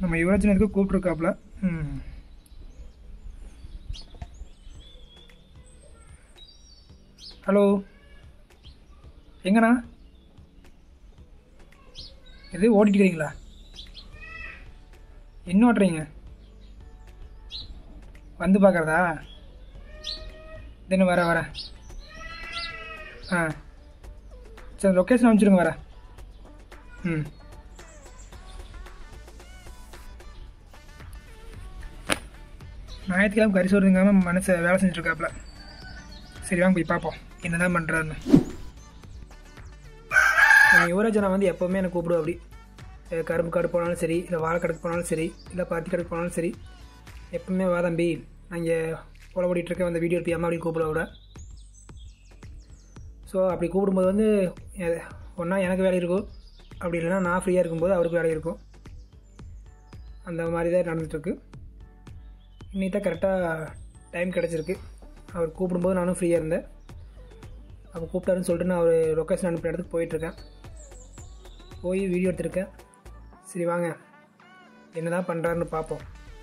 நம்ம யுவராஜன் எதுக்கு கூப்பிட்ருக்காப்புல ம் ஹலோ எங்கண்ணா எது ஓட்டிட்டு இருக்கிறீங்களா என்ன ஓட்டுறீங்க வந்து பார்க்குறதா தினம் வர வர ஆ சரி லொக்கேஷன் அனுப்பிச்சிடுங்க வரேன் ம் ஞாயிற்றுக்கிழமை கறி சோறு திங்காம மனசை வேலை செஞ்சுருக்காப்புல சரி வாங்க போய் பார்ப்போம் என்ன தான் பண்ணுறாருன்னு நம்ம யுவராஜனை வந்து எப்போவுமே எனக்கு கூப்பிடுவோம் அப்படி அஹ் கரும்பு காடு போனாலும் சரி இல்லை வாழைக்கடைக்கு போனாலும் சரி இல்லை பருத்தி கடைக்கு போனாலும் சரி எப்பவுமே வா தம்பி நான் இங்கே உழவு ஓடிட்டு இருக்கேன் அந்த வீடியோ எடுப்பியாமா அப்படின்னு கூப்பிட விட ஸோ அப்படி கூப்பிடும்போது வந்து ஒன்றா எனக்கு வேலை இருக்கும் அப்படி இல்லைன்னா நான் ஃப்ரீயாக இருக்கும்போது அவருக்கு வேலை இருக்கும் அந்த மாதிரி தான் நடந்துகிட்ருக்கு இன்னைக்கு தான் கரெக்டாக டைம் கிடச்சிருக்கு அவர் கூப்பிடும்போது நானும் ஃப்ரீயாக இருந்தேன் அப்போ கூப்பிட்டாருன்னு சொல்லிட்டு நான் அவர் லொக்கேஷன் அனுப்பின இடத்துக்கு போயிட்டுருக்கேன் போய் வீடியோ எடுத்திருக்கேன் சரி வாங்க என்ன தான் பண்ணுறாருன்னு பார்ப்போம்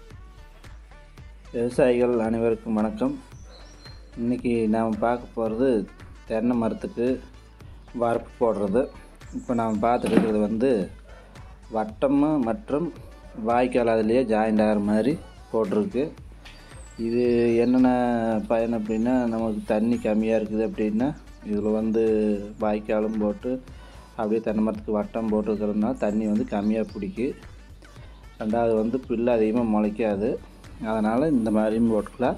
விவசாயிகள் அனைவருக்கும் வணக்கம் இன்றைக்கி நாம் பார்க்க போகிறது தென்னை மரத்துக்கு வரப்பு போடுறது இப்போ நாம் பார்த்துட்டு இருக்கிறது வந்து வட்டம் மற்றும் வாய்க்கால் அதுலேயே ஜாயிண்ட் ஆகிற மாதிரி போட்டிருக்கு இது என்னென்ன பயன் அப்படின்னா நமக்கு தண்ணி கம்மியாக இருக்குது அப்படின்னா இதில் வந்து வாய்க்காலும் போட்டு அப்படியே தென்னை மரத்துக்கு வட்டம் போட்டுருக்கிறதுனால தண்ணி வந்து கம்மியாக பிடிக்கு ரெண்டாவது வந்து புல் அதிகமாக முளைக்காது அதனால் இந்த மாதிரியும் போட்டுக்கலாம்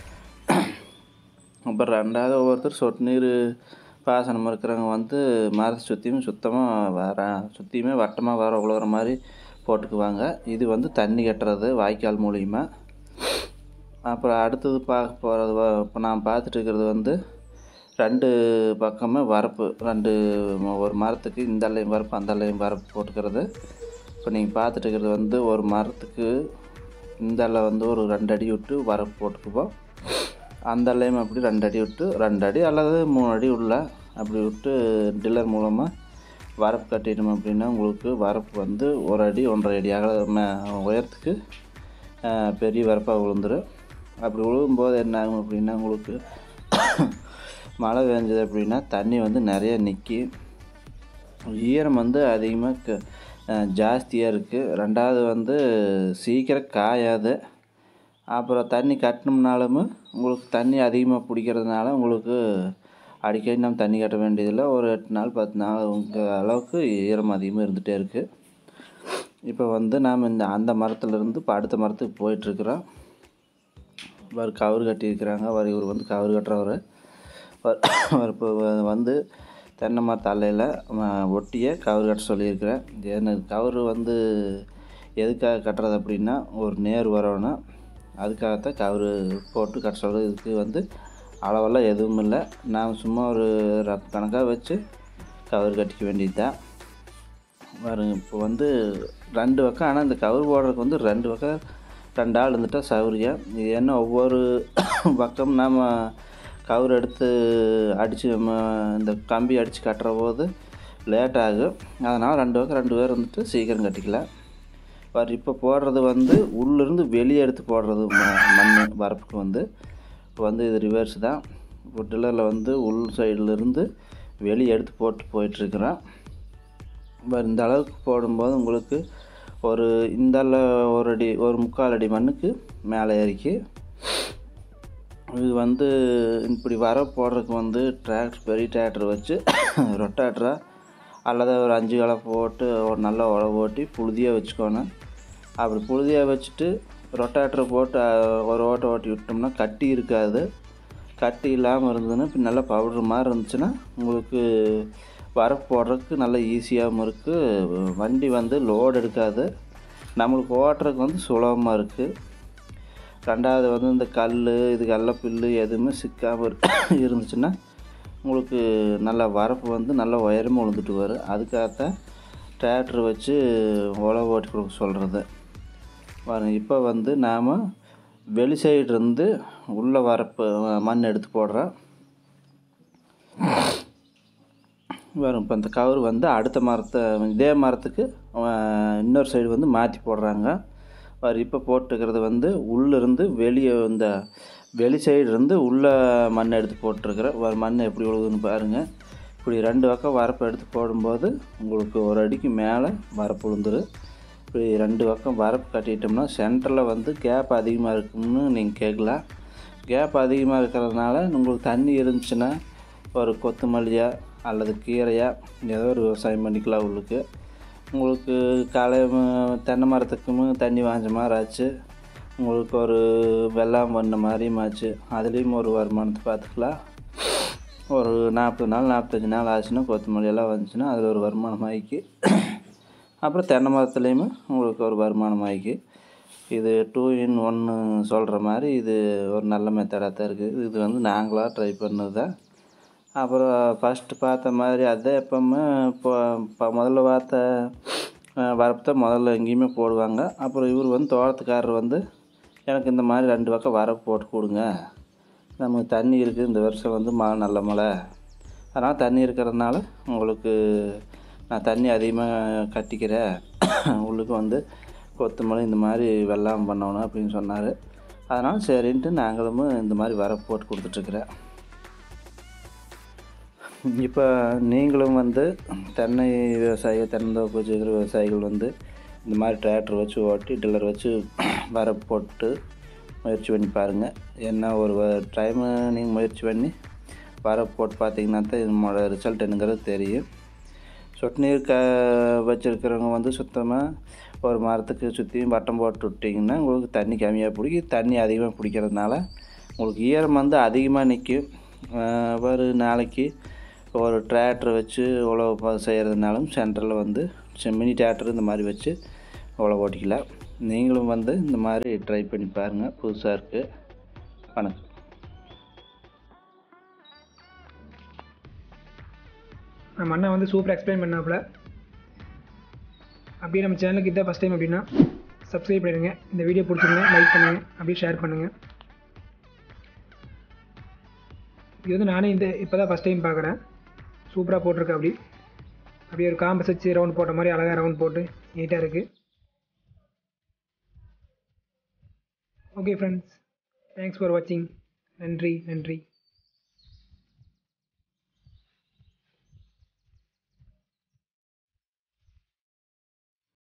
அப்புறம் ரெண்டாவது ஒவ்வொருத்தர் சொட்டு நீர் பாசனம் இருக்கிறவங்க வந்து மரத்தை சுற்றியும் சுத்தமாக வர சுற்றியுமே வட்டமாக வர உழுகிற மாதிரி போட்டுக்குவாங்க இது வந்து தண்ணி கட்டுறது வாய்க்கால் மூலிமா அப்புறம் அடுத்தது பார்க்க போகிறது இப்போ நான் பார்த்துட்டு இருக்கிறது வந்து ரெண்டு பக்கமே வரப்பு ரெண்டு ம- ஒரு மரத்துக்கு இந்த அல்லையும் வரப்பு அந்த அல்லையும் வரப்பு போட்டுக்கிறது இப்போ நீங்கள் பார்த்துட்டு இருக்கிறது வந்து ஒரு மரத்துக்கு இந்த அல்ல வந்து ஒரு ரெண்டு அடி விட்டு வரப்பு போட்டுக்குவோம் அந்த அல்லையும் அப்படி ரெண்டு அடி விட்டு ரெண்டு அடி அல்லது மூணு அடி உள்ள அப்படி விட்டு டில்லர் மூலமாக வரப்பு கட்டிட்டோம் அப்படின்னா உங்களுக்கு வரப்பு வந்து ஒரு அடி ஒன்றரை அடி அகல ம- உயரத்துக்கு அஹ், பெரிய வரப்பாக விழுந்துடும் அப்படி விழுகும்போது என்ன ஆகும் அப்படின்னா உங்களுக்கு மழை பெஞ்சது அப்படின்னா தண்ணி வந்து நிறைய நிற்கி ஈரம் வந்து அதிகமாக ஜாஸ்தியாக இருக்குது ரெண்டாவது வந்து சீக்கிரம் காயாது அப்புறம் தண்ணி கட்டினோம்னாலும் உங்களுக்கு தண்ணி அதிகமாக பிடிக்கிறதுனால உங்களுக்கு அடிக்கடி நம்ம தண்ணி கட்ட வேண்டியதில்லை ஒரு எட்டு நாள் பத்து நாள் உங்க அளவுக்கு ஈரம் அதிகமாக இருந்துகிட்டே இருக்குது இப்போ வந்து நாம் இந்த அந்த மரத்துலேருந்து இப்போ அடுத்த மரத்துக்கு போயிட்டுருக்குறோம் அவர் கவர் கட்டியிருக்கிறாங்க அவர் இவர் வந்து கவர் கட்டுறவர் அவர் இப்போ வ- வந்து தென்னை மர தலையில் ஒட்டியே கவர் கட்ட சொல்லியிருக்கிறேன் எனக்கு கவர் வந்து எதுக்காக கட்டுறது அப்படின்னா ஒரு நேர் வரணும் அதுக்காகத்தான் கவர் போட்டு கட்ட சொல்கிறது இதுக்கு வந்து அளவெல்லாம் எதுவும் இல்லை நான் சும்மா ஒரு ரப் கணக்காக வச்சு கவர் கட்டிக்க வேண்டியது தான் பாருங்க இப்போ வந்து ரெண்டு பக்கம் ஆனால் இந்த கவர் போடுறதுக்கு வந்து ரெண்டு பக்கம் ரெண்டு ஆள் இருந்துட்டால் சௌரியம் இது என்ன ஒவ்வொரு பக்கம் நாம் கவர் எடுத்து அடித்து இந்த கம்பி அடித்து கட்டுற போது லேட் ஆகும் அதனால் ரெண்டு பக்கம் ரெண்டு பேர் இருந்துட்டு சீக்கிரம் கட்டிக்கலாம் பாரு இப்போ போடுறது வந்து உள்ளேருந்து வெளியே எடுத்து போடுறது ம- மண் வரப்புக்கு வந்து இப்போ வந்து இது ரிவர்ஸ் தான் இப்போ டில்லரில் வந்து உள் சைடுல இருந்து வெளியே எடுத்து போட்டு போயிட்டுருக்குறேன் பாரு இந்த அளவுக்கு போடும்போது உங்களுக்கு ஒரு இந்தால ஒரு அடி ஒரு முக்கால் அடி மண்ணுக்கு மேலே ஏறிக்கு இது வந்து இப்படி வர போடுறதுக்கு வந்து டிராக்டர் பெரிய டிராக்டர் வச்சு ரொட்டாட்டரா அல்லது ஒரு அஞ்சு களை போட்டு ஒரு நல்ல உழவு ஓட்டி புழுதியாக வச்சுக்கோணும் அப்படி புழுதியாக வச்சுட்டு ரொட்டாட்டரை போட்டு அஹ், ஒரு ஓட்டை ஓட்டி விட்டோம்னா கட்டி இருக்காது கட்டி இல்லாமல் இருந்ததுன்னா இப்போ நல்லா பவுடர் மாதிரி இருந்துச்சுன்னா உங்களுக்கு வரப்பு போடுறதுக்கு நல்ல ஈஸியாகவும் இருக்குது வண்டி வந்து லோடு எடுக்காது நம்மளுக்கு ஓட்டுறதுக்கு வந்து சுலபமாக இருக்குது ரெண்டாவது வந்து இந்த கல் இது கடல புல்லு எதுவுமே சிக்காமல் இருந்துச்சுன்னா உங்களுக்கு நல்ல வரப்பு வந்து நல்ல உயரமாக விழுந்துட்டு வரும் அதுக்காகத்தான் டிராக்டர் வச்சு உழவு ஓட்டி கொடுக்க சொல்கிறது பாருங்க இப்போ வந்து நாம் வெளி சைடு இருந்து உள்ள வரப்பு மண் எடுத்து போடுறோம் வரும் இப்போ இந்த கவர் வந்து அடுத்த மரத்தை இதே மரத்துக்கு அஹ், இன்னொரு சைடு வந்து மாற்றி போடுறாங்க அவர் இப்போ போட்டுக்கிறது வந்து உள்ளேருந்து வெளியே இந்த வெளி சைடு இருந்து உள்ளே மண் எடுத்து போட்டிருக்கிற ஒரு மண் எப்படி விழுகுதுன்னு பாருங்கள் இப்படி ரெண்டு பக்கம் வரப்பு எடுத்து போடும்போது உங்களுக்கு ஒரு அடிக்கு மேலே வரப்பு விழுந்துரு இப்படி ரெண்டு பக்கம் வரப்பு கட்டிட்டோம்னா சென்டரில் வந்து கேப் அதிகமாக இருக்கும்னு நீங்கள் கேட்கலாம் கேப் அதிகமாக இருக்கிறதுனால உங்களுக்கு தண்ணி இருந்துச்சுன்னா ஒரு கொத்தமல்லியா அல்லது கீரையா ஏதோ ஒரு விவசாயம் பண்ணிக்கலாம் உள்ளுக்கு உங்களுக்கு களை ம- தென்னை மரத்துக்கும் தண்ணி வாஞ்ச மாதிரி ஆச்சு உங்களுக்கு ஒரு வெள்ளாம் பண்ண மாதிரியும் ஆச்சு அதுலேயும் ஒரு வருமானத்தை பார்த்துக்கலாம் ஒரு நாற்பது நாள் நாற்பத்தஞ்சு நாள் ஆச்சுன்னா கொத்தமல்லி எல்லாம் வந்துச்சுன்னா அதில் ஒரு வருமானம் ஆகிக்கு அப்புறம் தென்னை மரத்துலேயுமே உங்களுக்கு ஒரு வருமானம் ஆகிக்கு இது டூ இன் ஒன்று சொல்கிற மாதிரி இது ஒரு நல்ல மெத்தடாக தான் இருக்குது இது வந்து நாங்களாக ட்ரை பண்ணது தான் அப்புறம் ஃபஸ்ட்டு பார்த்த மாதிரி அதே எப்பவுமே இப்போ இப்போ முதல்ல பார்த்த அஹ், வரப்பு தான் முதல்ல எங்கேயுமே போடுவாங்க அப்புறம் இவர் வந்து தோட்டத்துக்காரர் வந்து எனக்கு இந்த மாதிரி ரெண்டு பக்கம் வரப்பு போட்டு கொடுங்க நமக்கு தண்ணி இருக்குது இந்த வருஷம் வந்து மழை நல்ல மழை அதனால் தண்ணி இருக்கிறதுனால உங்களுக்கு நான் தண்ணி அதிகமாக கட்டிக்கிறேன் உள்ளுக்கு வந்து கொத்தமல்லி இந்த மாதிரி வெள்ளாமை பண்ணணும் அப்படின்னு சொன்னார் அதனால் சரின்ட்டு நாங்களும் இந்த மாதிரி வரப்பு போட்டு கொடுத்துட்ருக்குறேன் இப்போ நீங்களும் வந்து தென்னை விவசாயி தென்னந்தோப்பு வச்சுருக்கிற விவசாயிகள் வந்து இந்த மாதிரி டிராக்டர் வச்சு ஓட்டி டில்லர் வச்சு வரப்பு போட்டு முயற்சி பண்ணி பாருங்கள் என்ன ஒரு டைமு நீங்கள் முயற்சி பண்ணி வரப்பு போட்டு பார்த்தீங்கன்னா தான் இதனோட ரிசல்ட் என்னங்கிறது தெரியும் சொட்டு நீர் க வச்சுருக்கிறவங்க வந்து சுத்தமாக ஒரு மரத்துக்கு சுற்றியும் வட்டம் போட்டு விட்டிங்கன்னா உங்களுக்கு தண்ணி கம்மியாக பிடிக்கும் தண்ணி அதிகமாக பிடிக்கிறதுனால உங்களுக்கு ஈரம் வந்து அதிகமாக நிற்கும் ஒரு நாளைக்கு ஒரு டிராக்டர் வச்சு உழவு ப- செய்கிறதுனாலும் சென்டரில் வந்து சி- மினி டிராக்டர் இந்த மாதிரி வச்சு உழவு ஓட்டிக்கலாம் நீங்களும் வந்து இந்த மாதிரி ட்ரை பண்ணி பாருங்கள் புதுசாக இருக்குது வணக்கம் நம்ம அண்ணன் வந்து சூப்பராக எக்ஸ்பிளைன் பண்ணாப்புல அப்படியே நம்ம சேனலுக்கு இதான் ஃபஸ்ட் டைம் அப்படின்னா சப்ஸ்கிரைப் பண்ணிடுங்க இந்த வீடியோ பிடிச்சிருங்க லைக் பண்ணுங்கள் அப்படியே ஷேர் பண்ணுங்கள் இது வந்து நானே இந்த இப்போ தான் ஃபஸ்ட் டைம் பார்க்குறேன் சூப்பராக போட்டிருக்கு அப்படி அப்படியே ஒரு காம்பஸ் வச்சு ரவுண்ட் போட்ட மாதிரி அழகாக ரவுண்ட் போட்டு நீட்டாக இருக்குது ஓகே ஃப்ரெண்ட்ஸ் தேங்க்ஸ் ஃபார் வாட்சிங் நன்றி நன்றி